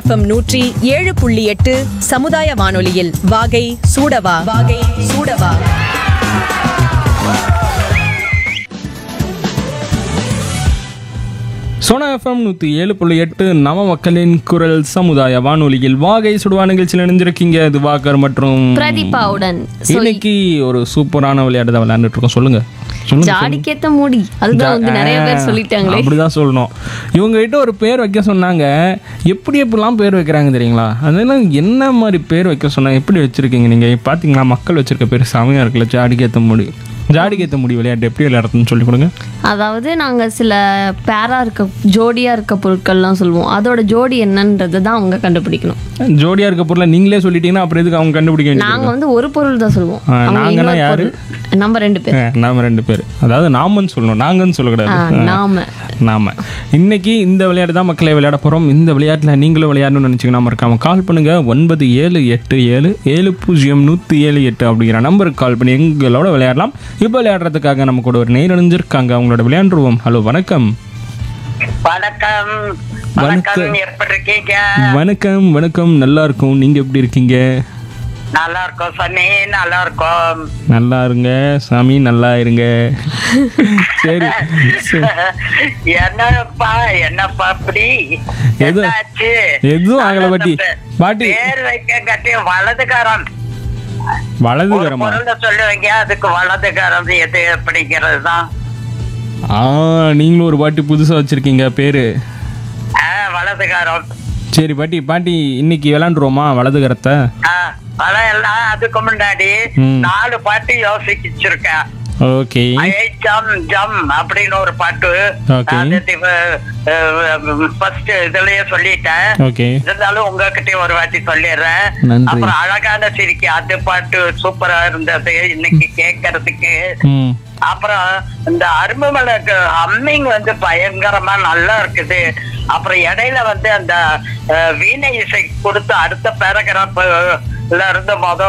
FM நூற்றி ஏழு புள்ளி எட்டு சமுதாய வானொலியில் வாகை சூடவா வாகை சூடவா சோனா எஃப்எம் நூற்றி ஏழு புள்ளி எட்டு நவ மக்களின் குரல் சமுதாய வானொலியில் வாகை சுடுவா நிகழ்ச்சியில் இணைஞ்சிருக்கீங்க இது வாக்கர் மற்றும் பிரதீபாவுடன் So, இன்னைக்கு ஒரு சூப்பரான விளையாட்டு தான் விளையாண்டுட்டு இருக்கோம் சொல்லுங்க சொல்லுங்க ஜாடிக்கேத்த மூடி அதுதான் வந்து நிறைய பேர் சொல்லிட்டாங்களே அப்படிதான் சொல்லணும் இவங்க கிட்ட ஒரு பேர் வைக்க சொன்னாங்க எப்படி எப்படிலாம் பேர் வைக்கிறாங்க தெரியுங்களா அதெல்லாம் என்ன மாதிரி பேர் வைக்க சொன்னாங்க எப்படி வச்சிருக்கீங்க நீங்க பாத்தீங்களா மக்கள் வச்சிருக்க பேர் செமையா இருக்குல்ல ஜாடிக்கேத்த முடி ஜாடிக்கேத்த முடி விளையாட்டு எப்படி விளையாடுறதுன்னு சொல்லி கொடுங்க அதாவது நாங்க சில பேரா இருக்க ஜோடியா இருக்க பொருட்கள்லாம் சொல்லுவோம் அதோட ஜோடி என்னன்றதை தான் அவங்க கண்டுபிடிக்கணும் ஜோடியா இருக்க பொருளை நீங்களே சொல்லிட்டீங்கன்னா அப்புறம் எதுக்கு அவங்க கண்டுபிடிக்க வேண்டியது நாங்க வந்து ஒரு பொருள் தான் சொல்லுவோம் ஆ, அவங்க நாங்கன்னா இன்னொரு யாரு? பொருள் நம்ம ரெண்டு பேர் ஆ, நாம ரெண்டு பேர் அதாவது நாமன்னு சொல்லணும் நாங்கன்னு ஆ, சொல்லக்கூடாது நாம நாம இன்னைக்கு இந்த விளையாட்டு தான் மக்களை விளையாட போகிறோம் இந்த விளையாட்டில் நீங்களும் விளையாடணும்னு நினச்சிங்கன்னா மறக்காம கால் பண்ணுங்க ஒன்பது ஏழு எட்டு ஏழு ஏழு பூஜ்ஜியம் நூற்றி ஏழு எட்டு அப்படிங்கிற நம்பருக்கு கால் பண்ணி எங்களோட விளையாடலாம் இப்போ விளையாடுறதுக்காக நம்ம கூட ஒரு நேர் இணைஞ்சிருக்காங்க அவங்களோட விளையாண்டுருவோம் ஹலோ வணக்கம் வணக்கம் வணக்கம் எப்படி இருக்கீங்க வணக்கம் வணக்கம் நல்லா இருக்கும் நீங்கள் எப்படி இருக்கீங்க நல்லா இருக்கோம் சனி நல்லா இருக்கோம் நல்லா இருங்க சாமி நல்லா இருங்க சரி சரி. என்னப்பா என்னப்பா அப்படி எது- என்னாச்சு எதுவும் ஆகல பாட்டி. பாட்டி. பேர் வைக்க கட்டி வலதுகாரம் ஒரு வலதுகரமா பொருளை சொல்லுவீங்க அதுக்கு வலதுகாரம் எது அப்படிங்கிறது தான் ஆ நீங்களும் ஒரு பாட்டி புதுசாக வச்சுருக்கீங்க பேர் வலதுகாரம் சரி பாட்டி பாட்டி இன்னைக்கு விளாண்டுருவோமா வலதுகரத்தை பழம் எல்லாம் அதுக்கு முன்னாடி ம். நாலு பாட்டு யோசிச்சிருக்கேன் ஓகே ஐ ஜம் ஜம் அப்படின்னு ஒரு பாட்டு Okay. ஃபர்ஸ்ட் இதுலயே சொல்லிட்டேன் ஓகே இருந்தாலும் உங்ககிட்ட ஒரு வாட்டி சொல்லிடுறேன் நன்றி. அப்புறம் அழகான சிரிக்கி அது பாட்டு சூப்பரா இருந்தது இன்னைக்கு கேட்கறதுக்கு ம் அப்புறம் இந்த அரும்புமலைக்கு அம்மிங் வந்து பயங்கரமா நல்லா இருக்குது அப்புறம் இடையில வந்து அந்த அஹ், வீணை இசை கொடுத்து அடுத்த பேராகிராஃப்ல இருந்து மொத